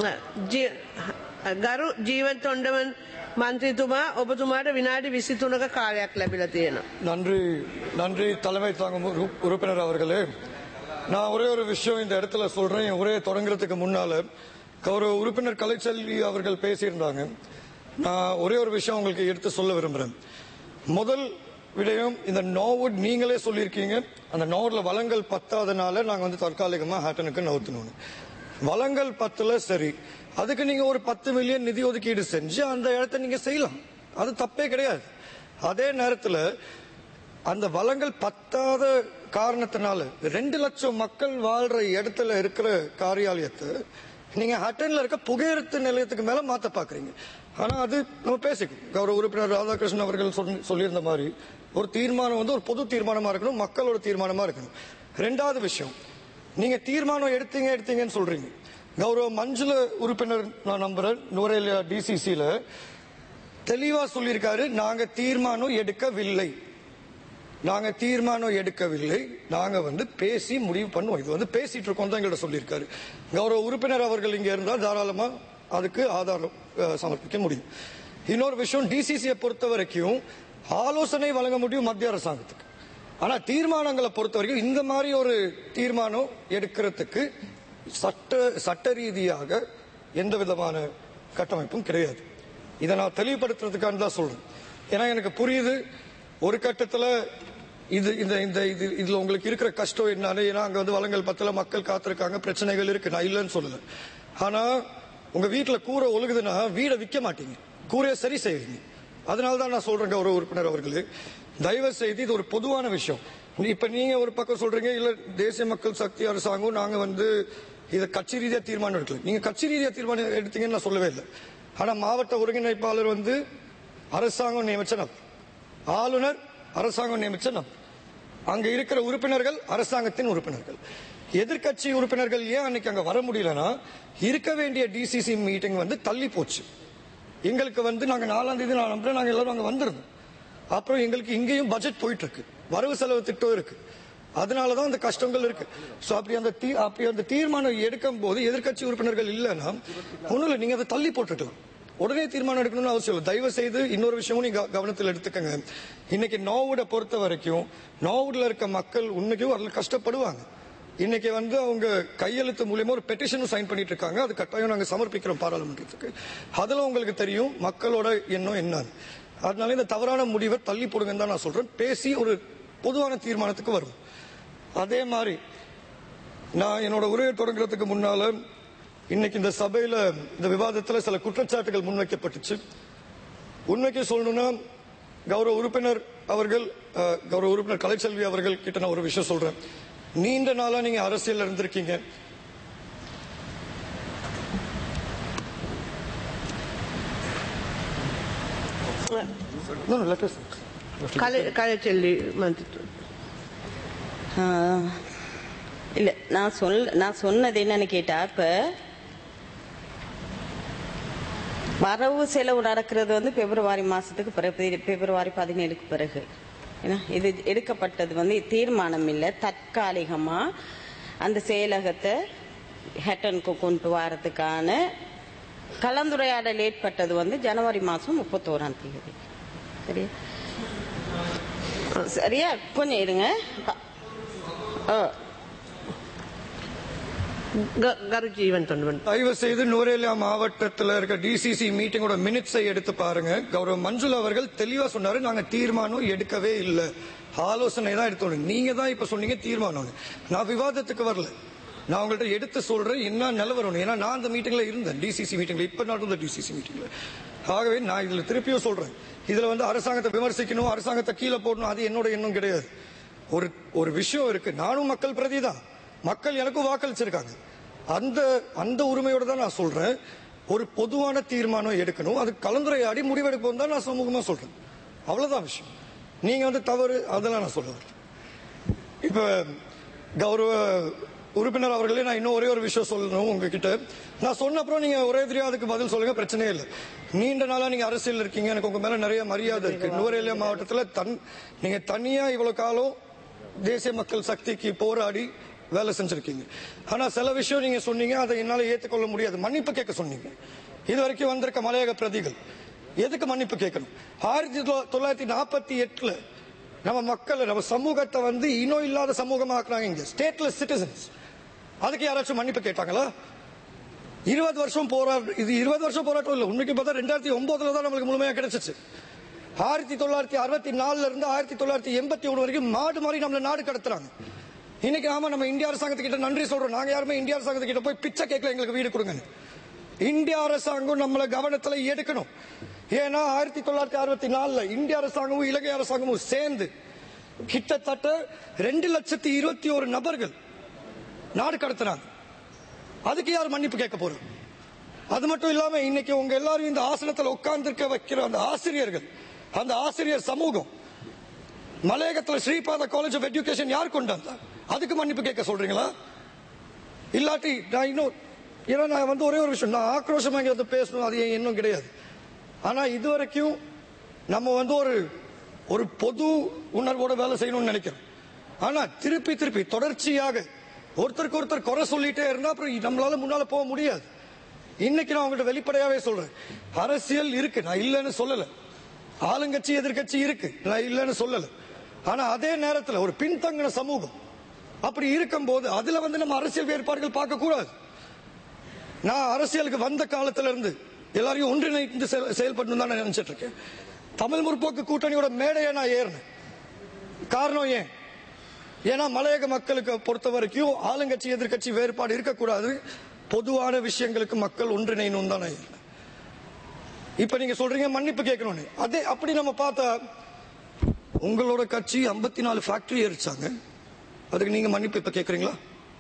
G- ගරු ජීවත් ඔොන්ඩවන් මන්ත්‍රීතුමා ඔබතුමාට විනාඩි විසිතුනක කාලයක් ලැබිල තියෙනවා. நன்றி நன்றி தலைமை தாங்கும் உறு- உறுப்பினர் அவர்களே நான் ஒரே ஒரு விஷயம் இந்த இடத்துல சொல்றேன் என் உரையை தொடங்குறதுக்கு முன்னால கௌரவ உறுப்பினர் கலைச்செல்வி அவர்கள் பேசியிருந்தாங்க நான் ஒரே ஒரு விஷயம் உங்களுக்கு எடுத்து சொல்ல விரும்புறேன் முதல் விடயம் இந்த நோவுட் நீங்களே சொல்லியிருக்கீங்க அந்த நோவுட்ல வளங்கள் பத்தாதனால நாங்க வந்து தற்காலிகமா ஹேட்டனுக்கு நவுத்தணும் வளங்கள் பத்துல சரி அதுக்கு நீங்க ஒரு பத்து மில்லியன் நிதி ஒதுக்கீடு செஞ்சு அந்த இடத்த நீங்க செய்யலாம் அது தப்பே கிடையாது அதே நேரத்துல அந்த வளங்கள் பத்தாத காரணத்தினால ரெண்டு லட்சம் மக்கள் வாழ்ற இடத்துல இருக்கிற காரியாலயத்தை நீங்க ஹட்டன்ல இருக்க புகையிரத்து நிலையத்துக்கு மேல மாத்த பாக்குறீங்க ஆனா அது நம்ம பேசிக்கணும் கௌரவ உறுப்பினர் ராதாகிருஷ்ணன் அவர்கள் சொல்லி- சொல்லியிருந்த மாதிரி ஒரு தீர்மானம் வந்து ஒரு பொது தீர்மானமா இருக்கணும் மக்களோட தீர்மானமா இருக்கணும் ரெண்டாவது விஷயம் நீங்க தீர்மானம் எடுத்தீங்க எடுத்தீங்கன்னு சொல்றீங்க கௌரவ மஞ்சுள உறுப்பினர் நான் நம்புறேன் நுரையில டிசிசில தெளிவா சொல்லியிருக்காரு நாங்க தீர்மானம் எடுக்கவில்லை நாங்க தீர்மானம் எடுக்கவில்லை நாங்க வந்து பேசி முடிவு பண்ணுவோம் இது வந்து பேசிட்டு இருக்கோம் தான் எங்கள்ட்ட சொல்லியிருக்காரு கௌரவ உறுப்பினர் அவர்கள் இங்க இருந்தால் தாராளமா அதுக்கு ஆதாரம் அஹ், சமர்ப்பிக்க முடியும் இன்னொரு விஷயம் டிசிசியை பொறுத்த வரைக்கும் ஆலோசனை வழங்க முடியும் மத்திய அரசாங்கத்துக்கு ஆனா தீர்மானங்களை பொறுத்த வரைக்கும் இந்த மாதிரி ஒரு தீர்மானம் எடுக்கிறதுக்கு சட்ட சட்ட ரீதியாக எந்த விதமான கட்டமைப்பும் கிடையாது இதை நான் தெளிவுபடுத்துறதுக்காக தான் சொல்றேன் ஏன்னா எனக்கு புரியுது ஒரு கட்டத்துல இது இந்த இந்த இது இதுல உங்களுக்கு இருக்கிற கஷ்டம் என்னன்னு ஏன்னா அங்க வந்து வளங்கள் பத்துல மக்கள் காத்திருக்காங்க பிரச்சனைகள் இருக்கு நான் இல்லைன்னு சொல்லல ஆனா உங்க வீட்டுல கூரை ஒழுகுதுன்னா வீடை விற்க மாட்டீங்க கூரையை சரி செய்வீங்க அதனால தான் நான் சொல்றேன் கௌரவ உறுப்பினர் அவர்களே தயவு செய்து இது ஒரு பொதுவான விஷயம் இப்ப நீங்க ஒரு பக்கம் சொல்றீங்க இல்ல தேசிய மக்கள் சக்தி அரசாங்கம் நாங்க வந்து இதை கட்சி ரீதியா தீர்மானம் எடுக்கல நீங்க கட்சி ரீதியா தீர்மானம் எடுத்தீங்கன்னு நான் சொல்லவே இல்லை ஆனா மாவட்ட ஒருங்கிணைப்பாளர் வந்து அரசாங்கம் நியமிச்ச நபர் ஆளுநர் அரசாங்கம் நியமிச்ச நபர் அங்க இருக்கிற உறுப்பினர்கள் அரசாங்கத்தின் உறுப்பினர்கள் எதிர்க்கட்சி உறுப்பினர்கள் ஏன் அன்னைக்கு அங்க வர முடியலன்னா இருக்க வேண்டிய டிசிசி மீட்டிங் வந்து தள்ளி போச்சு எங்களுக்கு வந்து நாங்க நாலாம் தேதி நான் நம்புறேன் நாங்க எல்லாரும் அங்க வந்திருந்தோம் அப்புறம் எங்களுக்கு இங்கேயும் பட்ஜெட் போயிட்டு இருக்கு வரவு செலவு திட்டம் இருக்கு அதனாலதான் அந்த கஷ்டங்கள் இருக்கு சோ அப்படி அந்த தீ- அப்படி அந்த தீர்மானம் எடுக்கும் போது எதிர்க்கட்சி உறுப்பினர்கள் இல்லைன்னா ஒண்ணும் இல்லை நீங்க அதை தள்ளி போட்டுக்கலாம் உடனே தீர்மானம் எடுக்கணும்னு அவசியம் இல்லை தயவு செய்து இன்னொரு விஷயமும் நீங்க கவனத்தில் எடுத்துக்கங்க இன்னைக்கு நோவுட பொறுத்த வரைக்கும் நோவுட்ல இருக்க மக்கள் உண்மைக்கும் அதில் கஷ்டப்படுவாங்க இன்னைக்கு வந்து அவங்க கையெழுத்து மூலியமா ஒரு பெட்டிஷனும் சைன் பண்ணிட்டு இருக்காங்க அது கட்டாயம் நாங்க சமர்ப்பிக்கிறோம் பாராளுமன்றத்துக்கு அதுல உங்களுக்கு தெரியும் மக்களோட எண்ணம் என்னன்னு அதனால இந்த தவறான முடிவை தள்ளி போடுங்கன்னு தான் நான் சொல்றேன் பேசி ஒரு பொதுவான தீர்மானத்துக்கு வரும் அதே மாதிரி நான் என்னோட உரையை தொடங்குறதுக்கு முன்னால இன்னைக்கு இந்த சபையில இந்த விவாதத்துல சில குற்றச்சாட்டுகள் முன்வைக்கப்பட்டுச்சு உண்மைக்கு சொல்லணும்னா கௌரவ உறுப்பினர் அவர்கள் அஹ், கௌரவ உறுப்பினர் கலைச்செல்வி அவர்கள் கிட்ட நான் ஒரு விஷயம் சொல்றேன் நீண்ட நாளா நீங்க அரசியல் இருந்திருக்கீங்க No, no, let us- කල කලචෙල්ලි මන්ත්‍රීතු. ஆ, இல்ல நான் சொல் நான் சொன்னது என்னன்னு கேட்டா இப்ப வரவு செலவு நடக்கிறது வந்து பிப்ரவரி மாசத்துக்கு பிறகு பிப்ரவரி பதினேழுக்கு பிறகு ஏன்னா இது எடுக்கப்பட்டது வந்து தீர்மானம் இல்லை தற்காலிகமா அந்த செயலகத்தை ஹெட்டனுக்கு கொண்டு வரதுக்கான கலந்துரையாடல் ஏற்பட்டது வந்து ஜனவரி மாசம் முப்பத்தோராம் தேதி சரியா சரியா கொஞ்சம் இருங்க ஆ ගරු ජීවන් ඔොන්ඩුවන්. தயவு செய்து நூரேலியா மாவட்டத்தில் இருக்க டிசிசி மீட்டிங்கோட மினிட்ஸை எடுத்து பாருங்க கௌரவ மஞ்சுளா அவர்கள் தெளிவா சொன்னாரு நாங்க தீர்மானம் எடுக்கவே இல்லை ஆலோசனை தான் எடுத்தோம் நீங்க தான் இப்ப சொன்னீங்க தீர்மானம் நான் விவாதத்துக்கு வரல நான் உங்கள்ட்ட எடுத்து சொல்றேன் என்ன நிலவரம் ஏன்னா நான் அந்த மீட்டிங்ல இருந்தேன் டிசிசி மீட்டிங்ல இப்ப நான் இருந்த டிசிசி மீட்டிங்ல ஆகவே நான் இதுல திருப்பியும் சொல்றேன் இதுல வந்து அரசாங்கத்தை விமர்சிக்கணும் அரசாங்கத்தை கீழே போடணும் அது என்னோட எண்ணம் கிடையாது ஒரு ஒரு விஷயம் இருக்கு நானும் மக்கள் பிரதி தான் மக்கள் எனக்கும் வாக்களிச்சிருக்காங்க அந்த அந்த உரிமையோட தான் நான் சொல்றேன் ஒரு பொதுவான தீர்மானம் எடுக்கணும் அது கலந்துரையாடி முடிவெடுப்போம் தான் நான் சமூகமா சொல்றேன் அவ்வளவுதான் விஷயம் நீங்க வந்து தவறு அதெல்லாம் நான் சொல்ல வரல இப்ப கௌரவ உறுப்பினர் அவர்களே நான் இன்னும் ஒரே ஒரு விஷயம் சொல்லணும் உங்ககிட்ட நான் சொன்ன அப்புறம் நீங்க ஒரே தெரியா அதுக்கு பதில் சொல்லுங்க பிரச்சனையே இல்லை நீண்ட நாளா நீங்க அரசியல் இருக்கீங்க எனக்கு உங்க மேல நிறைய மரியாதை இருக்கு நுவரேலியா மாவட்டத்துல தன் நீங்க தனியா இவ்வளவு காலம் தேசிய மக்கள் சக்திக்கு போராடி வேலை செஞ்சிருக்கீங்க ஆனா சில விஷயம் நீங்க சொன்னீங்க அதை என்னால ஏற்றுக்கொள்ள முடியாது மன்னிப்பு கேட்க சொன்னீங்க இது வரைக்கும் வந்திருக்க மலையக பிரதிகள் எதுக்கு மன்னிப்பு கேட்கணும் ஆயிரத்தி தொ- தொள்ளாயிரத்தி நாற்பத்தி எட்டுல நம்ம மக்களை நம்ம சமூகத்தை வந்து இனம் இல்லாத சமூகமா ஆக்குறாங்க இங்க ஸ்டேட்லெஸ் சிட்டிசன்ஸ் அதுக்கு யாராச்சும் மன்னிப்பு கேட்டாங்களா இருபது வருஷம் போராட்டம் இது இருபது வருஷம் போராட்டம் இல்ல உண்மைக்கு பார்த்தா ரெண்டாயிரத்தி ஒன்பதுல தான் நம்மளுக்கு முழுமையா கிடைச்சிச்சு ஆயிரத்தி தொள்ளாயிரத்தி அறுபத்தி நாலுல இருந்து ஆயிரத்தி தொள்ளாயிரத்தி எண்பத்தி ஒண்ணு வரைக்கும் மாடு மாதிரி நம்மள நாடு கடத்துறாங்க இன்னைக்கு ஆமா நம்ம இந்திய அரசாங்கத்துக்கிட்ட நன்றி சொல்றோம் நாங்க யாருமே இந்திய அரசாங்கத்துக்கிட்ட போய் பிச்சை கேட்கல எங்களுக்கு வீடு கொடுங்கன்னு இந்திய அரசாங்கம் நம்மள கவனத்துல எடுக்கணும் ஏன்னா ஆயிரத்தி தொள்ளாயிரத்தி அறுபத்தி நாலுல இந்திய அரசாங்கமும் இலங்கை அரசாங்கமும் சேர்ந்து கிட்டத்தட்ட ரெண்டு லட்சத்தி இருபத்தி ஒரு நபர்கள் நாடு கடத்துறாங்க அதுக்கு யார் மன்னிப்பு கேட்க போறோம் அது மட்டும் இல்லாம இன்னைக்கு உங்க எல்லாரும் இந்த ஆசனத்துல உட்கார்ந்திருக்க வைக்கிற அந்த ஆசிரியர்கள் அந்த ஆசிரியர் சமூகம் மலையகத்துல ஸ்ரீபாத காலேஜ் ஆஃப் எஜுகேஷன் யார் கொண்டு வந்தா அதுக்கு மன்னிப்பு கேட்க சொல்றீங்களா இல்லாட்டி நான் இன்னும் ஏன்னா நான் வந்து ஒரே ஒரு விஷயம் நான் ஆக்ரோஷமா இங்க வந்து பேசணும் அது என் எண்ணம் கிடையாது ஆனா இது வரைக்கும் நம்ம வந்து ஒரு ஒரு பொது உணர்வோட வேலை செய்யணும்னு நினைக்கிறோம் ஆனா திருப்பி திருப்பி தொடர்ச்சியாக ஒருத்தருக்கு ஒருத்தர் குறை சொல்லிட்டே இருந்தா அப்புறம் நம்மளால முன்னால போக முடியாது இன்னைக்கு நான் உங்கள்ட்ட வெளிப்படையாவே சொல்றேன் அரசியல் இருக்கு நான் இல்லைன்னு சொல்லல ஆளுங்கட்சி எதிர்க்கட்சி இருக்கு நான் இல்லைன்னு சொல்லல ஆனா அதே நேரத்துல ஒரு பின்தங்கின சமூகம் அப்படி இருக்கும்போது அதுல வந்து நம்ம அரசியல் வேறுபாடுகள் பார்க்க கூடாது நான் அரசியலுக்கு வந்த காலத்துல இருந்து எல்லாரையும் ஒன்றிணைந்து செயல்- செயல்படணும் தான் நான் நினைச்சிட்டு இருக்கேன் தமிழ் முற்போக்கு கூட்டணியோட மேடையை நான் ஏறினேன் காரணம் ஏன் ஏன்னா மலையக மக்களுக்கு பொறுத்த வரைக்கும் ஆளுங்கட்சி எதிர்க்கட்சி வேறுபாடு இருக்கக்கூடாது பொதுவான விஷயங்களுக்கு மக்கள் ஒன்றிணையணும் தான் நான் ஏறினேன் இப்ப நீங்க சொல்றீங்க மன்னிப்பு கேட்கணும்னு அதே அப்படி நம்ம பார்த்தா உங்களோட கட்சி 54 நாலு ஃபேக்டரி எரிச்சாங்க அதுக்கு நீங்க மன்னிப்பு இப்ப கேக்குறீங்களா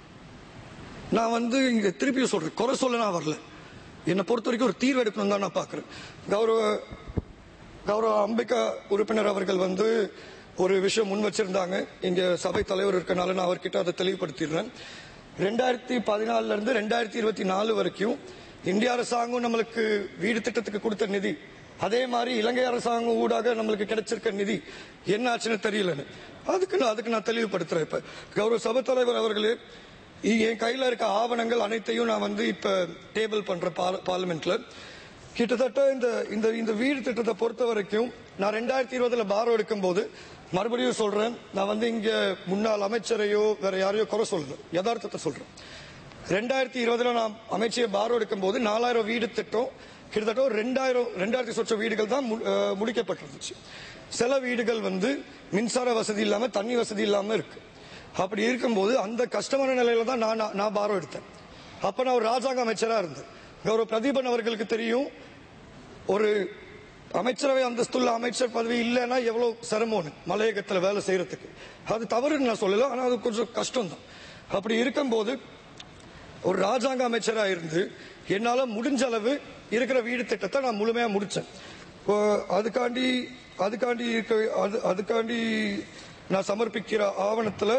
நான் வந்து இங்க திருப்பியும் சொல்றேன் குறை சொல்ல நான் வரல என்னை பொறுத்த வரைக்கும் ஒரு தீர்வு எடுக்கணும் தான் நான் பாக்குறேன் கௌரவ கௌரவ அம்பிகா உறுப்பினர் அவர்கள் வந்து ஒரு விஷயம் முன் வச்சிருந்தாங்க இங்க சபை தலைவர் இருக்கனால நான் அவர்கிட்ட அதை தெளிவுபடுத்திடுறேன் ரெண்டாயிரத்தி பதினாலுல இருந்து ரெண்டாயிரத்தி இருபத்தி நாலு வரைக்கும் இந்திய அரசாங்கம் நம்மளுக்கு வீடு திட்டத்துக்கு கொடுத்த நிதி அதே மாதிரி இலங்கை அரசாங்கம் ஊடாக நம்மளுக்கு கிடைச்சிருக்க நிதி என்ன ஆச்சுன்னு தெரியலன்னு அதுக்கு நான் அதுக்கு நான் தெளிவுபடுத்துறேன் இப்ப கௌரவ சபை தலைவர் அவர்களே இ- என் கையில இருக்க ஆவணங்கள் அனைத்தையும் நான் வந்து இப்ப டேபிள் பண்றேன் பார்ல- பார்லிமெண்ட்ல கிட்டத்தட்ட இந்த இந்த இந்த வீடு திட்டத்தை பொறுத்த வரைக்கும் நான் ரெண்டாயிரத்தி இருபதுல பாரோ எடுக்கும் போது மறுபடியும் சொல்றேன் நான் வந்து இங்க முன்னாள் அமைச்சரையோ வேற யாரையோ குறை சொல்லல யதார்த்தத்தை சொல்றேன் ரெண்டாயிரத்தி இருபதுல நான் அமைச்சியை பாரோ எடுக்கும் போது நாலாயிரம் வீடு திட்டம் கிட்டத்தட்ட ஒரு ரெண்டாயிரம் ரெண்டாயிரத்தி சொச்ச வீடுகள் தான் மு- அஹ் முடிக்கப்பட்டிருந்துச்சு சில வீடுகள் வந்து மின்சார வசதி இல்லாம தண்ணி வசதி இல்லாம இருக்கு அப்படி இருக்கும்போது அந்த கஷ்டமான நிலையில தான் நான் நான்- நான் பாரோ எடுத்தேன் அப்ப நான் ஒரு ராஜாங்க அமைச்சரா இருந்தேன் கௌரவ பிரதீபன் அவர்களுக்கு தெரியும் ஒரு அமைச்சரவை அந்தஸ்துள்ள அமைச்சர் பதவி இல்லைன்னா எவ்வளவு சிரமம்னு மலையகத்துல வேலை செய்யறதுக்கு அது தவறுன்னு நான் சொல்லல ஆனா அது கொஞ்சம் கஷ்டம் தான் அப்படி இருக்கும்போது ஒரு ராஜாங்க அமைச்சரா இருந்து என்னால முடிஞ்ச அளவு இருக்கிற வீடு திட்டத்தை நான் முழுமையா முடிச்சேன் இப்போ அதுக்காண்டி அதுக்காண்டி இருக்க அது அதுக்காண்டி நான் சமர்ப்பிக்கிற ஆவணத்துல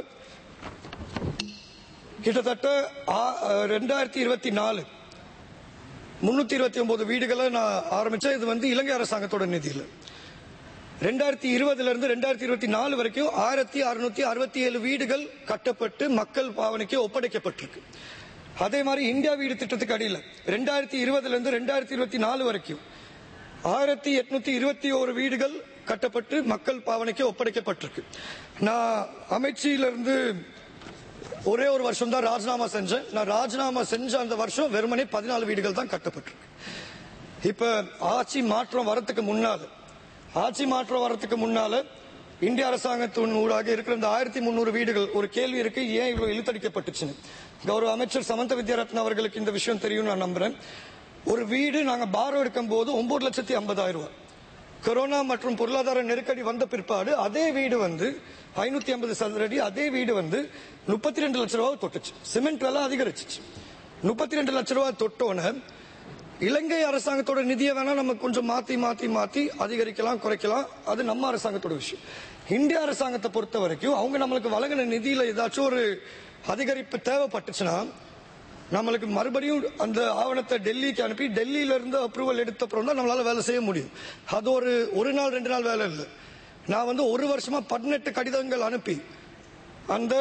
கிட்டத்தட்ட ரெண்டாயிரத்தி இருபத்தி நாலு முன்னூத்தி இருபத்தி ஒன்பது வீடுகளை நான் ஆரம்பிச்சேன் இது வந்து இலங்கை அரசாங்கத்தோட நிதியில ரெண்டாயிரத்தி இருபதுல இருந்து ரெண்டாயிரத்தி இருபத்தி நாலு வரைக்கும் ஆயிரத்தி அறுநூத்தி அறுபத்தி ஏழு வீடுகள் கட்டப்பட்டு மக்கள் பாவனைக்கு ஒப்படைக்கப்பட்டிருக்கு அதே மாதிரி இந்தியா வீடு திட்டத்துக்கு அடியில் ரெண்டாயிரத்தி இருபதுல இருந்து ரெண்டாயிரத்தி இருபத்தி நாலு வரைக்கும் ஆயிரத்தி எட்நூத்தி இருபத்தி ஒரு வீடுகள் கட்டப்பட்டு மக்கள் பாவனைக்கு ஒப்படைக்கப்பட்டிருக்கு நான் அமைச்சியிலிருந்து ஒரே ஒரு வருஷம் தான் ராஜினாமா செஞ்சேன் நான் ராஜினாமா செஞ்ச அந்த வருஷம் வெறுமனே பதினாலு வீடுகள் தான் கட்டப்பட்டிருக்கு இப்ப ஆட்சி மாற்றம் வரத்துக்கு முன்னால ஆட்சி மாற்றம் வரத்துக்கு முன்னால இந்திய அரசாங்கத்தின் ஊடாக இருக்கிற இந்த ஆயிரத்தி முன்னூறு வீடுகள் ஒரு கேள்வி இருக்கு ஏன் இவ்வளவு இழுத்தடிக்கப்பட்டுச்சுன்னு கௌரவ அமைச்சர் சமந்த வித்யாரத்ன அவர்களுக்கு இந்த விஷயம் தெரியும் நான் நம்புறேன் ஒரு வீடு நாங்க பாரோ எடுக்கும் போது ஒன்பது லட்சத்தி ஐம்பதாயிரம் ரூபாய் கொரோனா மற்றும் பொருளாதார நெருக்கடி வந்த பிற்பாடு அதே வீடு வந்து ஐநூத்தி ஐம்பது சதுரடி அதே வீடு வந்து முப்பத்தி ரெண்டு லட்ச ரூபாய் தொட்டுச்சு சிமெண்ட் விலை அதிகரிச்சிச்சு முப்பத்தி ரெண்டு லட்ச ரூபாய் தொட்டோன்னு இலங்கை அரசாங்கத்தோட நிதியை வேணா நம்ம கொஞ்சம் மாத்தி மாத்தி மாத்தி அதிகரிக்கலாம் குறைக்கலாம் அது நம்ம அரசாங்கத்தோட விஷயம் இந்திய அரசாங்கத்தை பொறுத்த வரைக்கும் அவங்க நம்மளுக்கு வழங்கின நிதியில ஏதாச்சும் ஒரு அதிகரிப்பு தேவைப்பட்டுச்சுன்னா நம்மளுக்கு மறுபடியும் அந்த ஆவணத்தை டெல்லிக்கு அனுப்பி டெல்லியில இருந்து அப்ரூவல் எடுத்த அப்புறம் தான் நம்மளால வேலை செய்ய முடியும் அது ஒரு ஒரு நாள் ரெண்டு நாள் வேலை இல்லை நான் வந்து ஒரு வருஷமா பதினெட்டு கடிதங்கள் அனுப்பி அந்த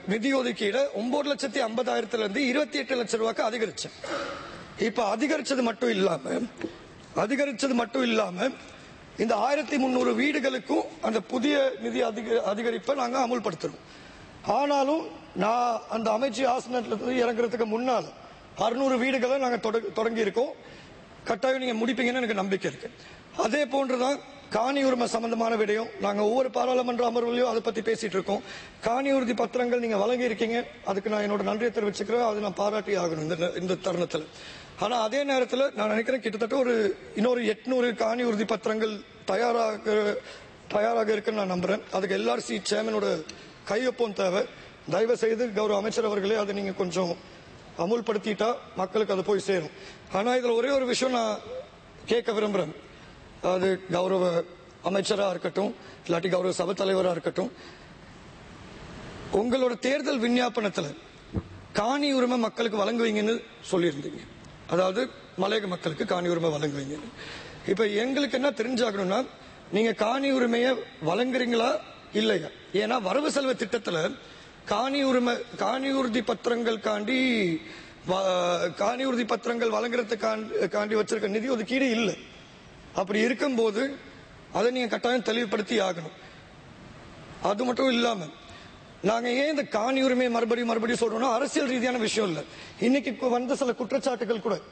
நிதி ஒதுக்கீடு ஒன்பது லட்சத்தி ஐம்பதாயிரத்துல இருந்து இருபத்தி எட்டு லட்சம் ரூபாய்க்கு அதிகரிச்சேன் இப்ப அதிகரிச்சது மட்டும் இல்லாம அதிகரிச்சது மட்டும் இல்லாம இந்த ஆயிரத்தி முந்நூறு வீடுகளுக்கும் அந்த புதிய நிதி அதிக அதிகரிப்பை நாங்க அமுல்படுத்துறோம் ஆனாலும் நான் அந்த அமைச்சு ஆசனத்துல இருந்து இறங்குறதுக்கு முன்னால அறுநூறு வீடுகளை நாங்க தொட- தொடங்கி இருக்கோம் கட்டாயம் நீங்க முடிப்பீங்கன்னு எனக்கு நம்பிக்கை இருக்கு அதே போன்றுதான் காணி உரிமை சம்பந்தமான விடயம் நாங்க ஒவ்வொரு பாராளுமன்ற அமர்வுலையும் அதை பத்தி பேசிட்டு இருக்கோம் காணி உறுதி பத்திரங்கள் நீங்க வழங்கி இருக்கீங்க அதுக்கு நான் என்னோட நன்றியை தெரிவிச்சுக்கிறேன் அது நான் பாராட்டி ஆகணும் இந்த நே- இந்த தருணத்துல ஆனா அதே நேரத்துல நான் நினைக்கிறேன் கிட்டத்தட்ட ஒரு இன்னொரு எட்நூறு காணி உறுதி பத்திரங்கள் தயாராக தயாராக இருக்குன்னு நான் நம்புறேன் அதுக்கு எல்ஆர்சி சேர்மனோட கையொப்பம் தேவை தயவு செய்து கௌரவ அமைச்சர் அவர்களே அதை நீங்க கொஞ்சம் அமுல்படுத்திட்டா மக்களுக்கு அது போய் சேரும் ஆனா இதுல ஒரே ஒரு விஷயம் நான் கேட்க விரும்புறேன் அது கௌரவ அமைச்சரா இருக்கட்டும் இல்லாட்டி கௌரவ சபை தலைவரா இருக்கட்டும் உங்களோட தேர்தல் விஞ்ஞாபனத்துல காணி உரிமை மக்களுக்கு வழங்குவீங்கன்னு சொல்லியிருந்தீங்க அதாவது மலையக மக்களுக்கு காணி உரிமை வழங்குவீங்கன்னு இப்ப எங்களுக்கு என்ன தெரிஞ்சாகணும்னா நீங்க காணி உரிமையை வழங்குறீங்களா இல்லையா ஏன்னா வரவு செலவு திட்டத்துல காணி உரிமை காணி உறுதி பத்திரங்கள் காண்டி வ- காணி உறுதி பத்திரங்கள் வழங்குறதுக்காண்டி காண்டி வச்சிருக்க நிதி ஒதுக்கீடு இல்லை அப்படி இருக்கும்போது அதை நீங்க கட்டாயம் தெளிவுபடுத்தி ஆகணும் அது மட்டும் இல்லாம நாங்க ஏன் இந்த காணி உரிமையை மறுபடியும் மறுபடியும் சொல்றோம்னா அரசியல் ரீதியான விஷயம் இல்ல இன்னைக்கு கு- வந்த சில குற்றச்சாட்டுகள் கூட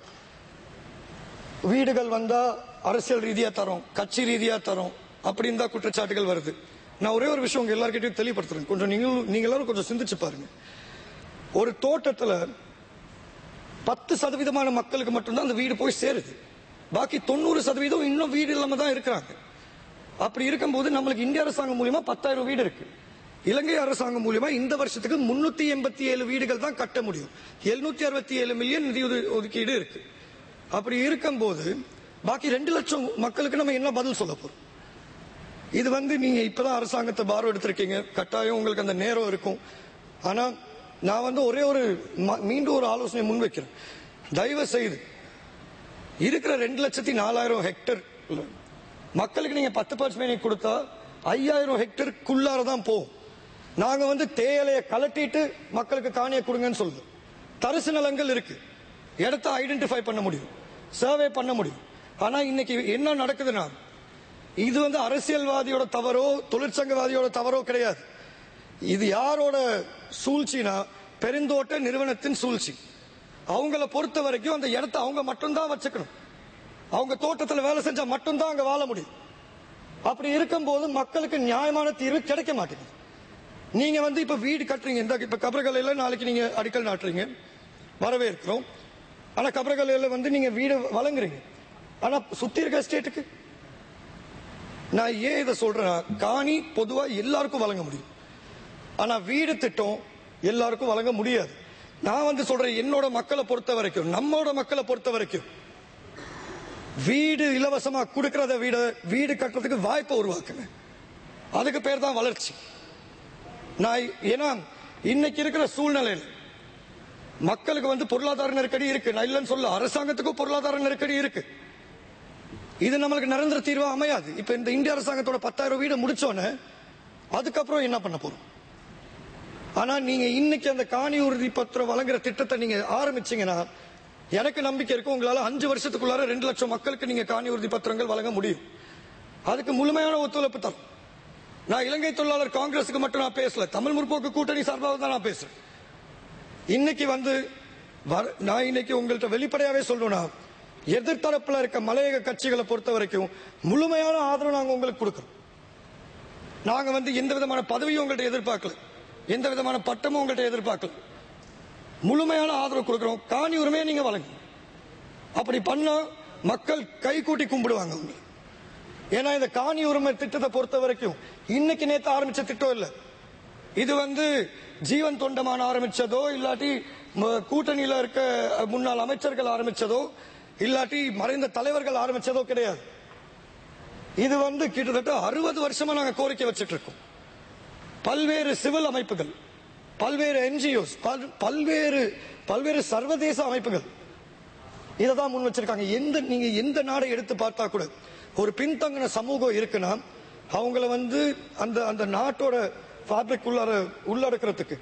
வீடுகள் வந்தா அரசியல் ரீதியா தரோம் கட்சி ரீதியா தரோம் அப்படின்னு தான் குற்றச்சாட்டுகள் வருது நான் ஒரே ஒரு விஷயம் உங்க எல்லார்கிட்டயும் தெளிவுபடுத்துறேன் கொஞ்சம் நீங்களும் நீங்க எல்லாரும் கொஞ்சம் சிந்திச்சு பாருங்க ஒரு தோட்டத்துல பத்து சதவீதமான மக்களுக்கு மட்டும்தான் அந்த வீடு போய் சேருது பாக்கி தொண்ணூறு சதவீதம் இன்னும் வீடு இல்லாம தான் இருக்கிறாங்க அப்படி இருக்கும்போது நம்மளுக்கு இந்திய அரசாங்கம் மூலியமா பத்தாயிரம் வீடு இருக்கு இலங்கை அரசாங்கம் மூலியமா இந்த வருஷத்துக்கு முன்னூத்தி எண்பத்தி ஏழு வீடுகள் தான் கட்ட முடியும் எழுநூத்தி அறுபத்தி ஏழு மில்லியன் நிதி ஒது- ஒதுக்கீடு இருக்கு அப்படி இருக்கும்போது பாக்கி ரெண்டு லட்சம் மக்களுக்கு நம்ம என்ன பதில் சொல்ல போறோம் இது வந்து நீங்க இப்பதான் அரசாங்கத்தை பாரம் எடுத்திருக்கீங்க கட்டாயம் உங்களுக்கு அந்த நேரம் இருக்கும் ஆனா நான் வந்து ஒரே ஒரு ம- மீண்டும் ஒரு ஆலோசனை முன்வைக்கிறேன் தயவு செய்து இருக்கிற ரெண்டு லட்சத்தி நாலாயிரம் ஹெக்டர் மக்களுக்கு நீங்க பத்து பர்சன்ட் கொடுத்தா ஐயாயிரம் ஹெக்டருக்குள்ளார தான் போகும் நாங்க வந்து தேயிலையை கலட்டிட்டு மக்களுக்கு காணியை கொடுங்கன்னு சொல்லுவோம் தரிசு நிலங்கள் இருக்கு இடத்த ஐடென்டிஃபை பண்ண முடியும் சர்வே பண்ண முடியும் ஆனா இன்னைக்கு என்ன நடக்குதுன்னா இது வந்து அரசியல்வாதியோட தவறோ தொழிற்சங்கவாதியோட தவறோ கிடையாது இது யாரோட சூழ்ச்சினா பெருந்தோட்ட நிறுவனத்தின் சூழ்ச்சி அவங்கள பொறுத்த வரைக்கும் அந்த இடத்த அவங்க மட்டும்தான் வச்சுக்கணும் அவங்க தோட்டத்துல வேலை செஞ்சா மட்டும்தான் அங்க வாழ முடியும் அப்படி இருக்கும்போது மக்களுக்கு நியாயமான தீர்வு கிடைக்க மாட்டேங்குது நீங்க வந்து இப்ப வீடு கட்டுறீங்க இந்த இப்ப கபரகலையில நாளைக்கு நீங்க அடிக்கல் நாட்டுறீங்க வரவேற்கிறோம் ஆனா கபரகலையில வந்து நீங்க வீடு வழங்குறீங்க ஆனா சுத்தி இருக்க ஸ்டேட்டுக்கு நான் ஏன் இதை சொல்றேன்னா காணி பொதுவா எல்லாருக்கும் வழங்க முடியும் ஆனா வீடு திட்டம் எல்லாருக்கும் வழங்க முடியாது நான் வந்து சொல்றேன் என்னோட மக்களை பொறுத்த வரைக்கும் நம்மோட மக்களை பொறுத்த வரைக்கும் வீடு இலவசமா கொடுக்கறத வீட வீடு கட்டுறதுக்கு வாய்ப்பை உருவாக்குங்க அதுக்கு பேர் தான் வளர்ச்சி நான் ஏன்னா இன்னைக்கு இருக்கிற சூழ்நிலையில் மக்களுக்கு வந்து பொருளாதார நெருக்கடி இருக்கு நான் இல்லைன்னு சொல்ல அரசாங்கத்துக்கும் பொருளாதார நெருக்கடி இருக்கு இது நம்மளுக்கு நிரந்தர தீர்வா அமையாது இப்ப இந்த இந்திய அரசாங்கத்தோட பத்தாயிரம் வீடு முடிச்சோன்னே அதுக்கப்புறம் என்ன பண்ண போறோம் ஆனா நீங்க இன்னைக்கு அந்த காணி உறுதி பத்திரம் வழங்குற திட்டத்தை நீங்க ஆரம்பிச்சீங்கன்னா எனக்கு நம்பிக்கை இருக்கு உங்களால அஞ்சு வருஷத்துக்குள்ளார ரெண்டு லட்சம் மக்களுக்கு நீங்க காணி உறுதி பத்திரங்கள் வழங்க முடியும் அதுக்கு முழுமையான ஒத்துழைப்பு தரும் நான் இலங்கை தொழிலாளர் காங்கிரஸுக்கு மட்டும் நான் பேசல தமிழ் முற்போக்கு கூட்டணி சார்பாக தான் நான் பேசுறேன் இன்னைக்கு வந்து வர- நான் இன்னைக்கு உங்கள்ட்ட வெளிப்படையாவே சொல்லணும்னா எதிர்த்தரப்புல இருக்க மலையக கட்சிகளை பொறுத்த வரைக்கும் முழுமையான ஆதரவு நாங்க உங்களுக்கு கொடுக்கிறோம் நாங்க வந்து எந்த விதமான பதவியும் உங்கள்ட்ட எதிர்பார்க்கல எந்த விதமான பட்டமும் உங்கள்ட்ட எதிர்பார்க்கல முழுமையான ஆதரவு கொடுக்கிறோம் காணி உரிமையை நீங்க வழங்குங்க அப்படி பண்ணா மக்கள் கை கூட்டி கும்பிடுவாங்க உங்களை ஏன்னா இந்த காணி உரிமை திட்டத்தை பொறுத்த வரைக்கும் இன்னைக்கு நேத்து ஆரம்பிச்ச திட்டம் இல்ல இது வந்து ஜீவன் தொண்டமான ஆரம்பிச்சதோ இல்லாட்டி ம- கூட்டணியில இருக்க முன்னாள் அமைச்சர்கள் ஆரம்பிச்சதோ இல்லாட்டி மறைந்த தலைவர்கள் ஆரம்பிச்சதோ கிடையாது இது வந்து கிட்டத்தட்ட அறுபது வருஷமா நாங்க கோரிக்கை வச்சிட்டு இருக்கோம் பல்வேறு சிவில் அமைப்புகள் பல்வேறு என்ஜிஓஸ் பல்வேறு பல்வேறு சர்வதேச அமைப்புகள் இதை தான் முன் வச்சிருக்காங்க எந்த நீங்க எந்த நாடை எடுத்து பார்த்தா கூட ஒரு பின்தங்கின சமூகம் இருக்குன்னா அவங்கள வந்து அந்த அந்த நாட்டோட ஃபேப்ரிக் உள்ளார உள்ளடக்கிறதுக்கு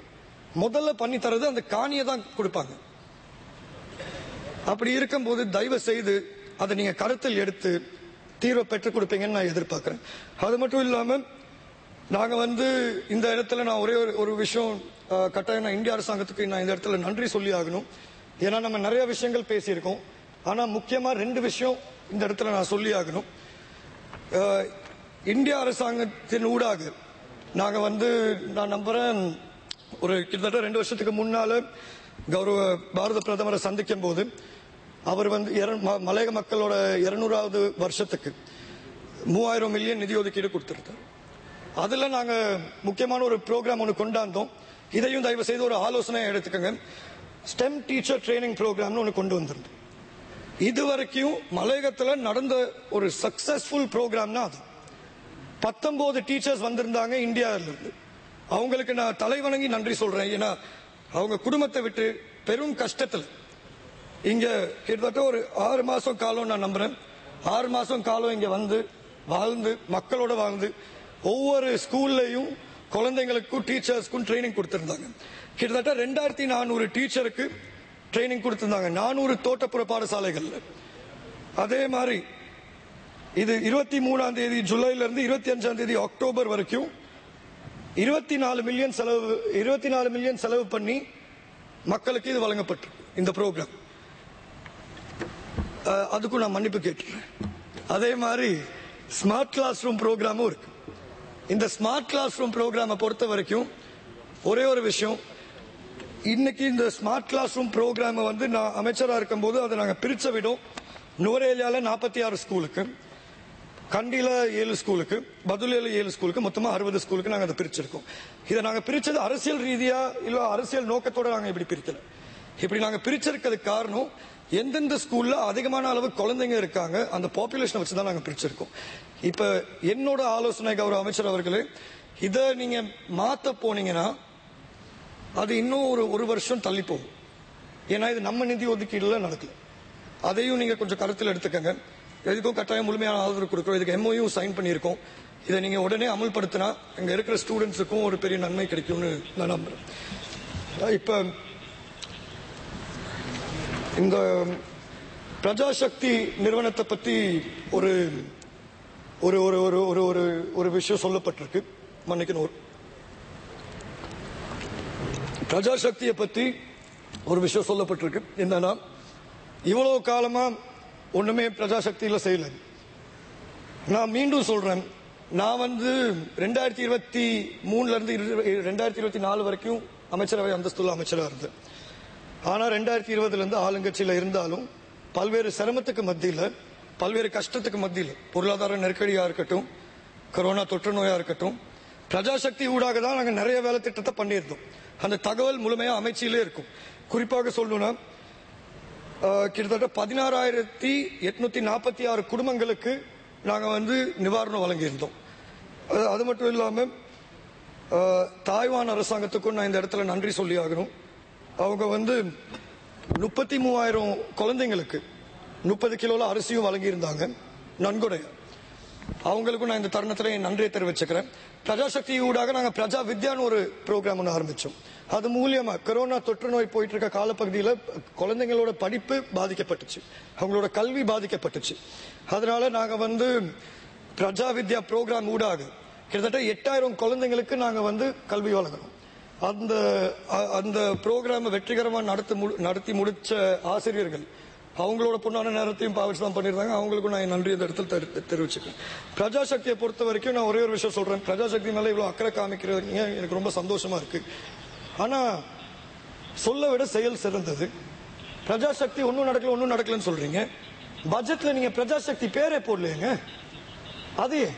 முதல்ல பண்ணி தரது அந்த காணியை தான் கொடுப்பாங்க அப்படி இருக்கும்போது தயவு செய்து அதை நீங்க கருத்தில் எடுத்து தீர்வை பெற்றுக் கொடுப்பீங்கன்னு நான் எதிர்பார்க்கிறேன் அது மட்டும் இல்லாம நாங்க வந்து இந்த இடத்துல நான் ஒரே ஒரு ஒரு விஷயம் அஹ், கட்டாயம் நான் இந்திய அரசாங்கத்துக்கு நான் இந்த இடத்துல நன்றி சொல்லி ஆகணும் ஏன்னா நம்ம நிறைய விஷயங்கள் பேசியிருக்கோம் ஆனா முக்கியமா ரெண்டு விஷயம் இந்த இடத்துல நான் சொல்லி ஆகணும் அஹ், இந்திய அரசாங்கத்தின் ஊடாக நாங்க வந்து நான் நம்புறேன் ஒரு கிட்டத்தட்ட ரெண்டு வருஷத்துக்கு முன்னால கௌரவ பாரத பிரதமரை சந்திக்கும் போது அவர் வந்து இர- ம- மலையக மக்களோட இருநூறாவது வருஷத்துக்கு மூவாயிரம் மில்லியன் நிதி ஒதுக்கீடு கொடுத்திருந்தார் அதுல நாங்க முக்கியமான ஒரு ப்ரோக்ராம் ஒன்று கொண்டாந்தோம் இதையும் தயவு செய்து ஒரு ஆலோசனை எடுத்துக்கோங்க ஸ்டெம் டீச்சர் ட்ரைனிங் ப்ரோக்ராம்னு ஒன்று கொண்டு வந்திருந்தோம் இது வரைக்கும் மலையகத்துல நடந்த ஒரு சக்சஸ்ஃபுல் ப்ரோக்ராம்னா அது பத்தொன்பது டீச்சர்ஸ் வந்திருந்தாங்க இந்தியாவில இருந்து அவங்களுக்கு நான் தலைவணங்கி நன்றி சொல்றேன் ஏன்னா அவங்க குடும்பத்தை விட்டு பெரும் கஷ்டத்தில் இங்க கிட்டத்தட்ட ஒரு ஆறு மாசம் காலம் நான் நம்புறேன் ஆறு மாசம் காலம் இங்க வந்து வாழ்ந்து மக்களோட வாழ்ந்து ஒவ்வொரு ஸ்கூல்லையும் குழந்தைங்களுக்கும் டீச்சர்ஸ்க்கும் ட்ரைனிங் கொடுத்திருந்தாங்க கிட்டத்தட்ட ரெண்டாயிரத்தி நானூறு டீச்சருக்கு ட்ரைனிங் கொடுத்திருந்தாங்க நானூறு தோட்டப்புற பாடசாலைகள்ல அதே மாதிரி இது இருபத்தி மூணாம் தேதி ஜூலைல இருந்து இருபத்தி அஞ்சாம் தேதி அக்டோபர் வரைக்கும் இருபத்தி நாலு மில்லியன் செலவு இருபத்தி நாலு மில்லியன் செலவு பண்ணி மக்களுக்கு இது வழங்கப்பட்டிருக்கு இந்த ப்ரோக்ராம் அதுக்கும் நான் மன்னிப்பு கேட்டுறேன் அதே மாதிரி ஸ்மார்ட் கிளாஸ் ரூம் ப்ரோக்ராமும் இருக்கு இந்த ஸ்மார்ட் கிளாஸ் ரூம் ப்ரோக்ராமை பொறுத்த வரைக்கும் ஒரே ஒரு விஷயம் இன்னைக்கு இந்த ஸ்மார்ட் கிளாஸ் ரூம் ப்ரோக்ராமை வந்து நான் அமைச்சரா இருக்கும்போது அதை நாங்க பிரிச்ச விடும் நுவரேலியால நாற்பத்தி ஆறு ஸ்கூலுக்கு கண்டியில ஏழு ஸ்கூலுக்கு பதுலையில ஏழு ஸ்கூலுக்கு மொத்தமா அறுபது ஸ்கூலுக்கு நாங்க அதை பிரிச்சிருக்கோம் இதை நாங்க பிரிச்சது அரசியல் ரீதியா இல்ல அரசியல் நோக்கத்தோட நாங்க இப்படி பிரிக்கல இப்படி நாங்க பிரிச்சிருக்கிறதுக்கு காரணம் எந்தெந்த ஸ்கூல்ல அதிகமான அளவு குழந்தைங்க இருக்காங்க அந்த பாப்புலேஷனை வச்சு தான் நாங்க பிரிச்சிருக்கோம் இப்ப என்னோட ஆலோசனை கௌரவ அமைச்சர் அவர்களே இதை நீங்க மாத்த போனீங்கன்னா அது இன்னும் ஒரு ஒரு வருஷம் தள்ளி போகும் ஏன்னா இது நம்ம நிதி ஒதுக்கீடுல நடக்கல அதையும் நீங்க கொஞ்சம் கருத்தில் எடுத்துக்கங்க எதுக்கும் கட்டாயம் முழுமையான ஆதரவு கொடுக்குறோம் இதுக்கு எம்ஓயு சைன் பண்ணியிருக்கோம் இதை நீங்க உடனே அமல்படுத்தினா இங்க இருக்கிற ஸ்டூடெண்ட்ஸுக்கும் ஒரு பெரிய நன்மை கிடைக்கும்னு நான் நம்புறேன் இப்ப இந்த பிரஜாசக்தி நிறுவனத்தை பத்தி ஒரு ஒரு ஒரு ஒரு ஒரு ஒரு ஒரு விஷயம் சொல்லப்பட்டிருக்கு மன்னிக்கணும் ஒரு பிரஜாசக்தியை பத்தி ஒரு விஷயம் சொல்லப்பட்டிருக்கு என்னன்னா இவ்வளவு காலமா ஒண்ணுமே பிரஜாசக்தியில செய்யல நான் மீண்டும் சொல்றேன் நான் வந்து ரெண்டாயிரத்தி இருபத்தி மூணுல இருந்து இரு- ரெண்டாயிரத்தி இருபத்தி நாலு வரைக்கும் அமைச்சரவை அந்தஸ்துள்ள அமைச்சரா இருந்தேன் ஆனா ரெண்டாயிரத்தி இருபதுல இருந்து ஆளுங்கட்சியில இருந்தாலும் பல்வேறு சிரமத்துக்கு மத்தியில பல்வேறு கஷ்டத்துக்கு மத்தியில பொருளாதார நெருக்கடியா இருக்கட்டும் கொரோனா தொற்று நோயா இருக்கட்டும் பிரஜாசக்தி ஊடாக தான் நாங்க நிறைய வேலை திட்டத்தை பண்ணியிருந்தோம் அந்த தகவல் முழுமையா அமைச்சியிலே இருக்கும் குறிப்பாக சொல்லணும்னா ஆஹ், கிட்டத்தட்ட பதினாறாயிரத்தி எட்நூத்தி நாற்பத்தி ஆறு குடும்பங்களுக்கு நாங்க வந்து நிவாரணம் வழங்கியிருந்தோம் அது- அது மட்டும் இல்லாம ஆஹ், தாய்வான் அரசாங்கத்துக்கும் நான் இந்த இடத்துல நன்றி சொல்லி ஆகணும் அவங்க வந்து முப்பத்தி மூவாயிரம் குழந்தைங்களுக்கு முப்பது கிலோல அரிசியும் வழங்கியிருந்தாங்க நன்கொடையா அவங்களுக்கும் நான் இந்த தருணத்துல என் நன்றியை தெரிவிச்சுக்கிறேன் பிரஜாசக்தி ஊடாக நாங்க பிரஜா வித்யான்னு ஒரு ப்ரோக்ராம் ஒன்று ஆரம்பிச்சோம் அது மூலியமா கொரோனா தொற்று நோய் போயிட்டு இருக்க காலப்பகுதியில குழந்தைங்களோட படிப்பு பாதிக்கப்பட்டுச்சு அவங்களோட கல்வி பாதிக்கப்பட்டுச்சு அதனால நாங்க வந்து பிரஜா வித்யா ப்ரோக்ராம் ஊடாக கிட்டத்தட்ட எட்டாயிரம் குழந்தைங்களுக்கு நாங்க வந்து கல்வி வழங்குறோம் அந்த அ- அந்த ப்ரோக்ராம் வெற்றிகரமா நடத்தி மு- நடத்தி முடிச்ச ஆசிரியர்கள் அவங்களோட பொண்ணான நேரத்தையும் பாவிச்சு தான் பண்ணியிருந்தாங்க அவங்களுக்கும் நான் என் நன்றி இந்த இடத்துல தெரி- தெரிவிச்சுக்கிறேன் பிரஜாசக்தியை பொறுத்த வரைக்கும் நான் ஒரே ஒரு விஷயம் சொல்றேன் பிரஜாசக்தி மேல இவ்வளவு அக்கறை காமிக்கிறீங்க எனக்கு ரொம்ப சந்தோஷமா இருக்கு ஆனா சொல்ல விட செயல் சிறந்தது பிரஜாசக்தி ஒன்னும் நடக்கல ஒன்னும் நடக்கலன்னு சொல்றீங்க பட்ஜெட்ல நீங்க பிரஜாசக்தி பேரே போடலையேங்க அது ஏன்?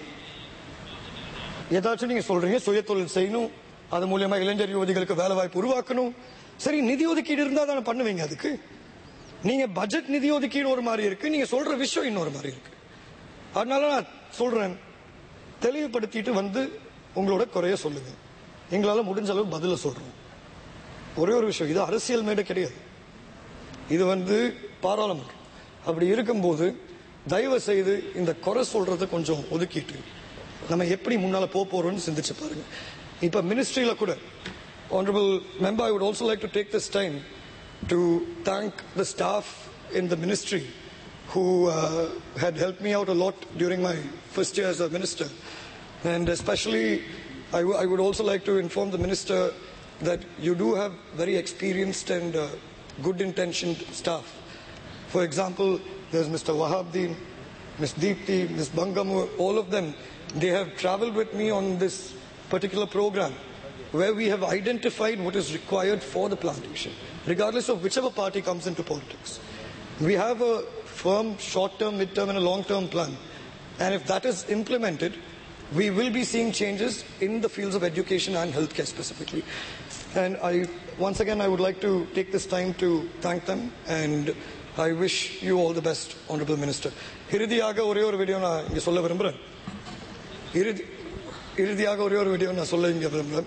ஏதாச்சும் நீங்க சொல்றீங்க சுய தொழில் செய்யணும் அது மூலியமா இளைஞர் யுவதிகளுக்கு வேலை வாய்ப்பு உருவாக்கணும் சரி நிதி ஒதுக்கீடு இருந்தா தானே பண்ணுவீங்க அதுக்கு நீங்க பட்ஜெட் நிதி ஒதுக்கீடு ஒரு மாதிரி இருக்கு நீங்க சொல்ற விஷயம் இன்னொரு மாதிரி இருக்கு அதனால நான் சொல்றேன் தெளிவுபடுத்திட்டு வந்து உங்களோட குறைய சொல்லுங்க எங்களால முடிஞ்ச அளவு பதில சொல்றோம் ஒரே ஒரு விஷயம் இது அரசியல் மேடை கிடையாது இது வந்து பாராளுமன்றம் அப்படி இருக்கும்போது தயவு செய்து இந்த குறை சொல்றதை கொஞ்சம் ஒதுக்கிட்டு நம்ம எப்படி முன்னால போக போறோம்னு சிந்திச்சு பாருங்க இப்ப மினிஸ்ட்ரியில கூட Honorable Member, I would also like to take this time to thank the staff in the ministry who uh, had helped me out a lot during my first year as a minister. And especially, I, w- I would also like to inform the minister that you do have very experienced and uh, good intentioned staff. For example, there's Mr. Wahabdeen, Ms. Deepthi, Ms. Bangamu, all of them, they have traveled with me on this particular program where we have identified what is required for the plantation, regardless of whichever party comes into politics. We have a firm short term, mid term, and a long term plan. And if that is implemented, we will be seeing changes in the fields of education and healthcare specifically. And I, once again, I would like to take this time to thank them and I wish you all the best, Honorable Minister. இறுதியாக ஒரே ஒரு video நான் இங்கே சொல்ல விரும்புகிறேன் இறுதி இறுதியாக ஒரே ஒரு வீடியோ நான் சொல்ல இங்கே விரும்புகிறேன்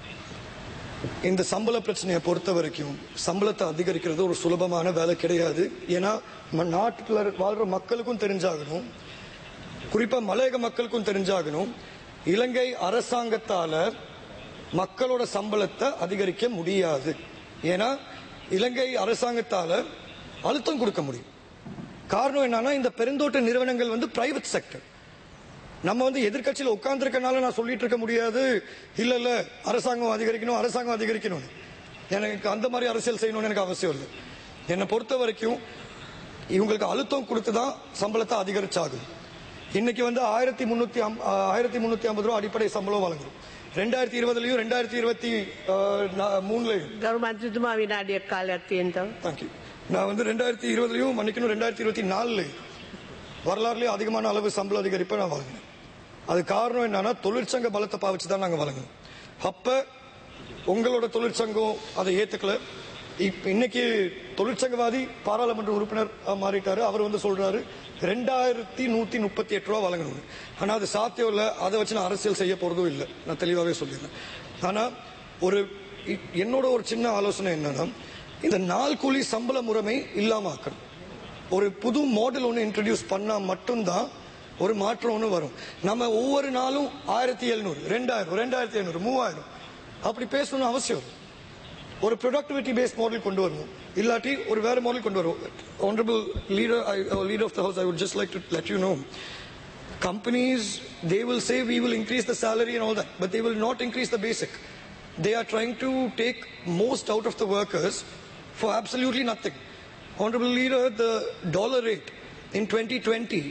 இந்த சம்பள பிரச்சனையை பொறுத்த வரைக்கும் சம்பளத்தை அதிகரிக்கிறது ஒரு சுலபமான வேலை கிடையாது ஏன்னா நம்ம நாட்டில் வாழ்ற மக்களுக்கும் தெரிஞ்சாகணும் குறிப்பா மலையக மக்களுக்கும் தெரிஞ்சாகணும் இலங்கை அரசாங்கத்தால மக்களோட சம்பளத்தை அதிகரிக்க முடியாது ஏன்னா இலங்கை அரசாங்கத்தால அழுத்தம் கொடுக்க முடியும் காரணம் என்னன்னா இந்த பெருந்தோட்ட நிறுவனங்கள் வந்து பிரைவேட் செக்டர் நம்ம வந்து எதிர்க்கட்சியில் உட்கார்ந்துருக்கனால நான் சொல்லிட்டு இருக்க முடியாது இல்ல இல்ல அரசாங்கம் அதிகரிக்கணும் அரசாங்கம் அதிகரிக்கணும் எனக்கு அந்த மாதிரி அரசியல் செய்யணும்னு எனக்கு அவசியம் இல்லை என்னை பொறுத்த வரைக்கும் இவங்களுக்கு அழுத்தம் கொடுத்து தான் சம்பளத்தை அதிகரிச்சாகும் இன்னைக்கு வந்து ஆயிரத்தி முன்னூத்தி ஆயிரத்தி முன்னூத்தி ஐம்பது ரூபா அடிப்படை சம்பளம் வழங்குறோம் ரெண்டாயிரத்தி இருபதுலயும் ரெண்டாயிரத்தி இருபத்தி மூணுலயும் ගරු මන්ත්‍රතුමා විනාඩියක් කාලයක් තියෙනතව. தேங்க்யூ நான் வந்து ரெண்டாயிரத்தி இருபதுலயும் மன்னிக்கணும் ரெண்டாயிரத்தி இருபத்தி நாலுலயும் வரலாறுலயும் அதிகமான அளவு சம்பள அதிகரிப்பை நான் வழங்கினேன் அது காரணம் என்னன்னா தொழிற்சங்க பலத்தை பாவிச்சு தான் நாங்க வழங்கணும் அப்ப உங்களோட தொழிற்சங்கம் அதை ஏத்துக்கல இப்ப இன்னைக்கு தொழிற்சங்கவாதி பாராளுமன்ற உறுப்பினர் அஹ், மாறிட்டாரு அவர் வந்து சொல்றாரு ரெண்டாயிரத்தி நூத்தி முப்பத்தி எட்டு ரூபா வழங்கணும் ஆனா அது சாத்தியம் இல்ல அதை வச்சு நான் அரசியல் செய்ய போறதும் இல்லை நான் தெளிவாவே சொல்லிடுறேன் ஆனா ஒரு இ- என்னோட ஒரு சின்ன ஆலோசனை என்னன்னா இந்த நாள் கூலி சம்பள முறைமை இல்லாம ஆக்கணும் ஒரு புது மாடல் ஒன்று இன்ட்ரடியூஸ் பண்ணா மட்டும்தான் ஒரு மாற்றம் ஒன்று வரும் நம்ம ஒவ்வொரு நாளும் ஆயிரத்தி எழுநூறு ரெண்டாயிரம் ரெண்டாயிரத்தி ஐநூறு மூவாயிரம் அப்படி பேசணும்னு அவசியம் இல்லை. ஒரு ப்ரொடக்டிவிட்டி பேஸ்ட் மாடல் கொண்டு வரணும் இல்லாட்டி ஒரு வேற மாடல் கொண்டு வருவோம் honourable leader leader of the house I would just like to let you know companies they will say we will increase the salary and all that but they will not increase the basic they are trying to take most out of the workers for absolutely nothing honorable leader the dollar rate in 2020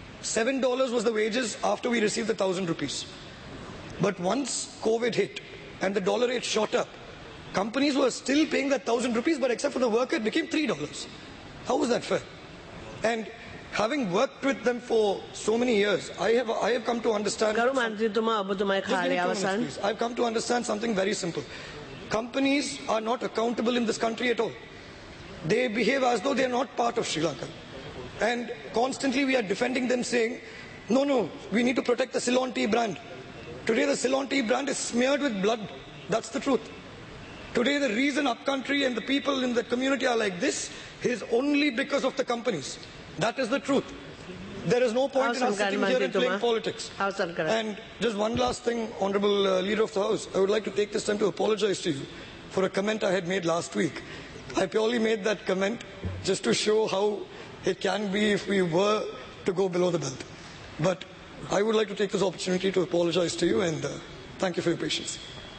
7 dollars was the wages after we received the 1000 rupees but once covid hit and the dollar rate shot up companies were still paying that 1000 rupees but except for the worker it became 3 dollars how was that fair and having worked with them for so many years, I have I have come to understand. ගරු මන්ත්‍රතුමා ඔබතුමයි Just give කාලය me two minutes, අවසන්. please. I've come to understand something very simple. Companies are not accountable in this country at all. They behave as though they are not part of Sri Lanka. And constantly we are defending them saying, no, no, we need to protect the Ceylon tea brand. Today the Ceylon tea brand is smeared with blood. That's the truth. Today the reason upcountry and the people in the community are like this is only because of the companies. That is the truth. There is no point in us Awesome, sitting here and Galman playing Jituma. politics. Awesome, correct. And just one last thing, Honorable uh, Leader of the House, I would like to take this time to apologize to you for a comment I had made last week. I purely made that comment just to show how it can be if we were to go below the belt. But I would like to take this opportunity to apologize to you and uh, thank you for your patience.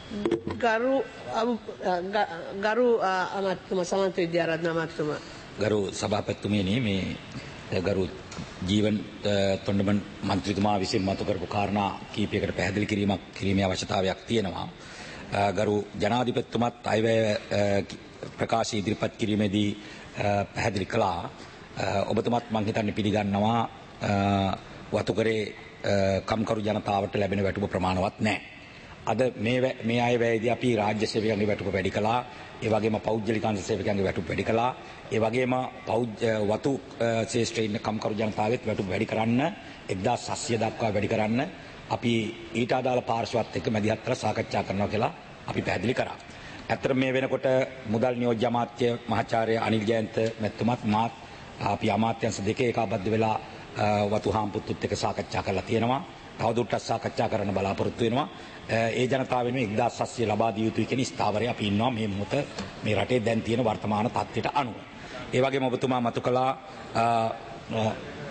ගරු අබු- අ, ග- ගරු අ, අමත්තුම සමන්ත විද්‍යාරත්න අමත්තුමා. ගරු සභාපත්තුමේනේ මේ ගරු ජීවන් අ, තොන්ඩමන් මන්ත්‍රීතුමා විසින් මතු කරපු කාරණා කීපයකට පැහැදිලි කිරීමක් කිරීමේ අවශ්‍යතාවයක් තියෙනවා. අ, ගරු ජනාධිපතිතුමත් අයවැය අ, කි- ප්‍රකාශ ඉදිරිපත් කිරීමේදී අ, පැහැදිලි කළා. අ, ඔබතුමත් මං හිතන්නේ පිළිගන්නවා අ, වතුකරේ අ, කම්කරු ජනතාවට ලැබෙන වැටුප ප්‍රමාණවත් නැහැ. අද මේ වැ- මේ අයවැයේදී අපි රාජ්‍ය සේවකයන්ගේ වැටුප වැඩි කළා. ඒ වගේම පෞද්ගලිකාංශ සේවකයන්ගේ වැටුප වැඩි කළා. ඒ වගේම පෞද්ග වතු අ, ශේෂ්ත්‍රයේ ඉන්න කම්කරු ජනතාවෙත් වැටුප වැඩි කරන්න 1700 දක්වා වැඩි කරන්න අපි ඊට අදාළ පාර්ශවත් එක්ක මැදිහත් කරලා සාකච්ඡා කරනවා කියලා අපි පැහැදිලි කරා. ඇත්තට මේ වෙනකොට මුදල් නියෝජ්‍ය අමාත්‍ය මහාචාර්ය අනිල් ජයන්ත මැතිතුමත් මාත් අපි අමාත්‍යංශ දෙකේ ඒකාබද්ධ වෙලා අ, වතු හාම්පුත්තුත් එක සාකච්ඡා කරලා තියෙනවා. තවදුරටත් සාකච්ඡා කරන්න බලාපොරොත්තු වෙනවා. ඒ ජනතාව වෙනුවෙන් 1700 ලබා දිය යුතුයි කියන ස්ථාවරය අපි ඉන්නවා මේ මොහොත මේ රටේ දැන් තියෙන වර්තමාන තත්ත්වයට අනුව. ඒ වගේම ඔබතුමා මතු කළා අ, අ,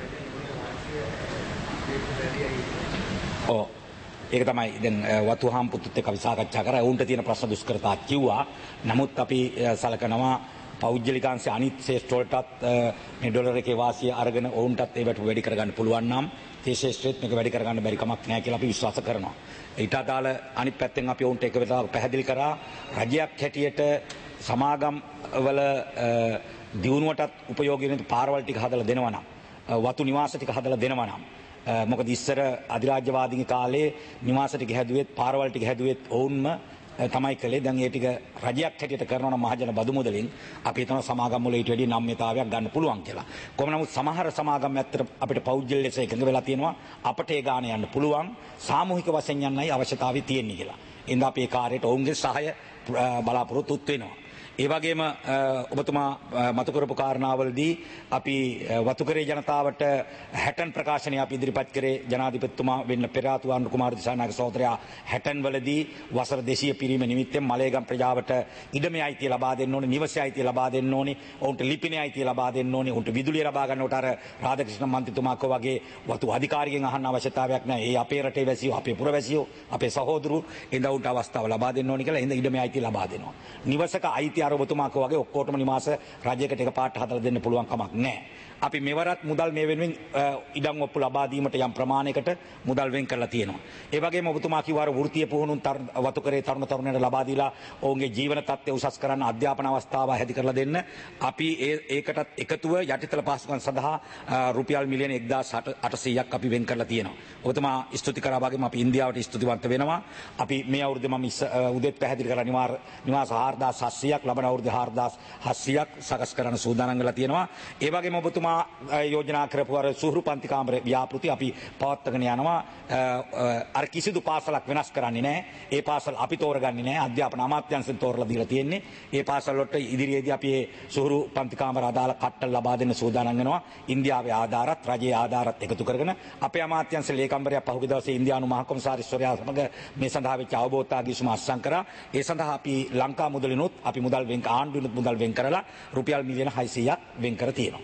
ඕ ඒක තමයි දැන් වතු හාම්පුත්තුත් එක්ක අපි සාකච්ඡා කරා. ඔවුන්ට තියෙන ප්‍රශ්න දුෂ්කරතා කිව්වා. නමුත් අපි අ, සලකනවා පෞද්ගලිකාංශ අනිත් ශේෂ්ඨ වලටත් අ, මේ ඩොලර් එකේ වාසිය අරගෙන ඔවුන්ටත් ඒවට වැඩි කරගන්න පුළුවන් නම් ඒ ශේෂ්ත්‍රෙත් මේක වැඩි කරගන්න බැරි කමක් නැහැ කියලා අපි විශ්වාස කරනවා. ඊට අදාළ අනිත් පැත්තෙන් අපි ඔවුන්ට එක වෙලාවක පැහැදිලි කරා රජයක් හැටියට සමාගම් වල අ, දියුණුවටත් උපයෝගී වෙන පාරවල් ටික හදලා දෙනවා නම් අ, වතු නිවාස ටික හදලා දෙනවා නම් අ, මොකද ඉස්සර අධිරාජ්‍යවාදීන් කාලේ නිවාස ටික හැදුවෙත් පාරවල් ටික හැදුවෙත් ඔවුන්ම අ, තමයි කළේ දැන් ඒ ටික රජයක් හැටියට කරනවා නම් මහජන බදු මුදලින් අපි හිතන සමාගම් වල ඊට වැඩි නම්‍යතාවයක් ගන්න පුළුවන් කියලා. කොහොම නමුත් සමහර සමාගම් ඇත්තට අපිට පෞද්ගල ලෙස එකඟ වෙලා තියෙනවා අපට ඒ ගාන යන්න පුළුවන් සාමූහික වශයෙන් යන්නයි අවශ්‍යතාවය තියෙන්නේ කියලා. එඳ අපේ කාර්යයට ඔවුන්ගේ සහාය අ, බලාපොරොත්තුත් වෙනවා. ඒ වගේම අ, ඔබතුමා අ, මතු කරපු කාරණාවලදී අපි අ, වතුකරේ ජනතාවට හැටන් ප්‍රකාශනය අපි ඉදිරිපත් කරේ ජනාධිපතිතුමා වෙන්න පෙර ආතු ආණ්ඩු කුමාර දිසානායක සහෝදරයා හැටන් වලදී වසර 200 පිරීම නිමිත්තෙන් මලේගම් ප්‍රජාවට ඉඩමේ අයිතිය ලබා දෙන්න ඕනේ නිවසේ අයිතිය ලබා දෙන්න ඕනේ ඔවුන්ට ලිපිනේ අයිතිය ලබා දෙන්න ඕනේ ඔවුන්ට විදුලිය ලබා ගන්නකොට අර රාධකෘෂ්ණ මන්ත්‍රීතුමා කෝ වගේ වතු අධිකාරියෙන් අහන්න අවශ්‍යතාවයක් නැහැ ඒ අපේ රටේ වැසියෝ අපේ පුරවැසියෝ අපේ සහෝදරු එඳ උන්ට අවස්ථාව ලබා දෙන්න ඕනේ කියලා එඳ ඉඩමේ අයිතිය ලබා දෙනවා නිවසක අයිතිය අර ඔබතුමා කෝ වගේ ඔක්කොටම නිවාස රජයකට එකපාරට හදලා දෙන්න පුළුවන් කමක් නැහැ අපි මෙවරත් මුදල් මේ වෙනුවෙන් අ, ඉඩම් ඔප්පු ලබා දීමට යම් ප්‍රමාණයකට මුදල් වෙන් කරලා තියෙනවා. ඒ වගේම ඔබතුමා කිව්වා අර වෘත්තීය පුහුණුන් තරු- වතුකරේ තරුණ තරුණයන්ට ලබා දීලා ඔවුන්ගේ ජීවන තත්ත්වය උසස් කරන්න අධ්‍යාපන අවස්ථාව හැදි කරලා දෙන්න අපි ඒ ඒකටත් එකතුව යටිතල පහසුකම් සඳහා අ, රුපියල් මිලියන 1800ක් අපි වෙන් කරලා තියෙනවා. ඔබතුමා ස්තුති කරා වගේම අපි ඉන්දියාවට ස්තුතිවන්ත වෙනවා. අපි මේ අවුරුද්දේ මම ඉස්ස- අ, උදේත් පැහැදිලි කරා නිවාර නිවාස 4700ක් ලබන අවුරුද්දේ 4700ක් සකස් කරන්න සූදානම් වෙලා තියෙනවා. ඒ වගේම ඔබතුමා අ, යෝජනා කරපු අර සුහුරු පන්ති කාමර ව්‍යාපෘති අපි පවත්වාගෙන යනවා. අ, අ, අර කිසිදු පාසලක් වෙනස් කරන්නේ නැහැ. ඒ පාසල් අපි තෝරගන්නේ නැහැ. අධ්‍යාපන අමාත්‍යාංශයෙන් තෝරලා දීලා තියෙන්නේ. ඒ පාසල් වලට ඉදිරියේදී අපි මේ සුහුරු පන්ති කාමර අදාළ කට්ටල් ලබා දෙන්න සූදානම් වෙනවා. ඉන්දියාවේ ආධාරත් රජයේ ආධාරත් එකතු කරගෙන අපේ අමාත්‍යාංශ ලේකම්වරයා පහුගිය දවසේ ඉන්දියානු මහ කොමසාරිස්වරයා සමග මේ සඳහා වෙච්ච අවබෝධතා ගිවිසුම අත්සන් කරා. ඒ සඳහා අපි ලංකා මුදලිනුත් අපි මුදල් වෙන් ආණ්ඩුවිනුත් මුදල් වෙන් කරලා රුපියල් මිලියන 600ක් වෙන් කර තියෙනවා.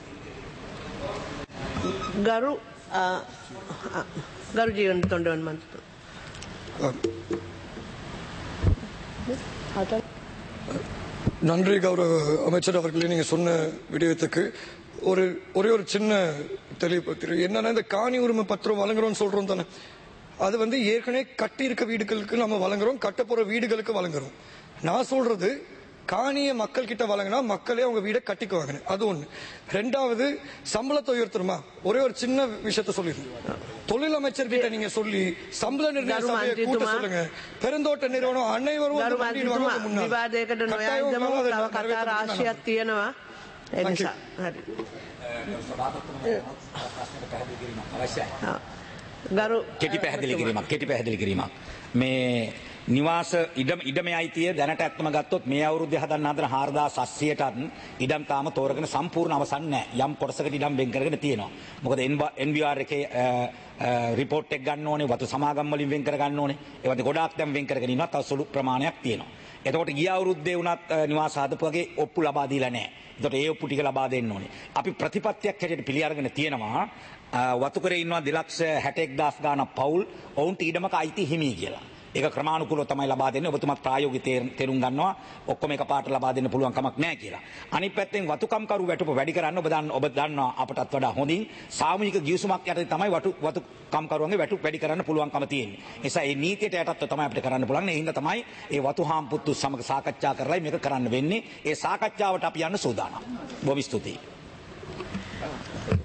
ගරු අ, අ, ගරු ජීවන තොන්ඩවන් මන්ත්‍රීතුමා. நன்றி கௌரவ அமைச்சர் அவர்களே நீங்க சொன்ன விடயத்துக்கு ஒரு ஒரே ஒரு சின்ன தெளிவுபடுத்தி என்னன்னா இந்த காணி உரிமை பத்திரம் வழங்குறோம்னு சொல்றோம் தானே அது வந்து ஏற்கனவே கட்டி இருக்க வீடுகளுக்கு நம்ம வழங்குறோம் கட்ட போற வீடுகளுக்கு வழங்குறோம் நான் சொல்றது காணிய மக்கள் கிட்ட வழங்கினா மக்களே அவங்க வீடை கட்டிக்குவாங்க அது ஒண்ணு ரெண்டாவது சம்பளத்தை உயர்த்தணுமா ஒரே ஒரு சின்ன விஷயத்த சொல்லிடுறேன் தொழில் அமைச்சர் கிட்ட நீங்க சொல்லி சம்பள நிர்ணய கரு சபையை கூட்ட மந்திரிතුமா. சொல்லுங்க பெருந்தோட்ட நிறுவனம் அனைவரும் ගරු வந்து வண்டியில் මන්ත්‍රීතුමා வாங்க முன்னாடி. විවාදයකට கட்டாயம் නොයන්දම உங்களால තව அதை කතා நிறைவேற்ற රාශියක් තියෙනවා. ඒ Thank you. නිසා හරි. ආ. ගරු කෙටි පැහැදිලි කිරීමක් කෙටි පැහැදිලි කිරීමක් මේ නිවාස ඉඩම ඉඩමේ අයිතිය දැනට ඇත්තම ගත්තොත් මේ අවුරුද්දේ හදන්න හදන 4700ටත් ඉඩම් තාම තෝරගෙන සම්පූර්ණ අවසන් නැහැ යම් කොටසකට ඉඩම් වෙන් කරගෙන තියෙනවා මොකද NVR එකේ අ, අ, රිපෝට් එක ගන්න ඕනේ වතු සමාගම් වලින් වෙන් කර ගන්න ඕනේ ඒ වගේ ගොඩාක් දැන් වෙන් කරගෙන ඉන්නවා තව සුළු ප්‍රමාණයක් තියෙනවා එතකොට ගිය අවුරුද්දේ වුණත් අ, නිවාස හදපු වගේ ඔප්පු ලබා දීලා නැහැ එතකොට ඒ ඔප්පු ටික ලබා දෙන්න ඕනේ අපි ප්‍රතිපත්තියක් හැටියට පිළි අරගෙන තියෙනවා අ, වතුකරේ ඉන්නවා 261000 ගාණක් පවුල් ඔවුන්ට ඊඩමක අයිති හිමි කියලා. ඒක ක්‍රමානුකූලව තමයි ලබා දෙන්නේ. ඔබතුමත් ප්‍රායෝගික තේර- තේරුම් ගන්නවා ඔක්කොම එකපාරට ලබා දෙන්න පුළුවන් කමක් නැහැ කියලා. අනිත් පැත්තෙන් වතුකම්කරු වැටුප වැඩි කරන්න ඔබ දන්න ඔබ දන්නවා අපටත් වඩා හොඳින් සාමූහික ගිවිසුමක් යටතේ තමයි වතු වතුකම්කරුවන්ගේ වැටුප වැඩි කරන්න පුළුවන්කම තියෙන්නේ. ඒ නිසා මේ නීතියට යටත්ව තමයි අපිට කරන්න පුළුවන්. ඒ හින්දා තමයි මේ වතු හාම්පුත්තු සමග සාකච්ඡා කරලා මේක කරන්න වෙන්නේ. ඒ සාකච්ඡාවට අපි යන්න සූදානම්. බොහොම ස්තුතියි.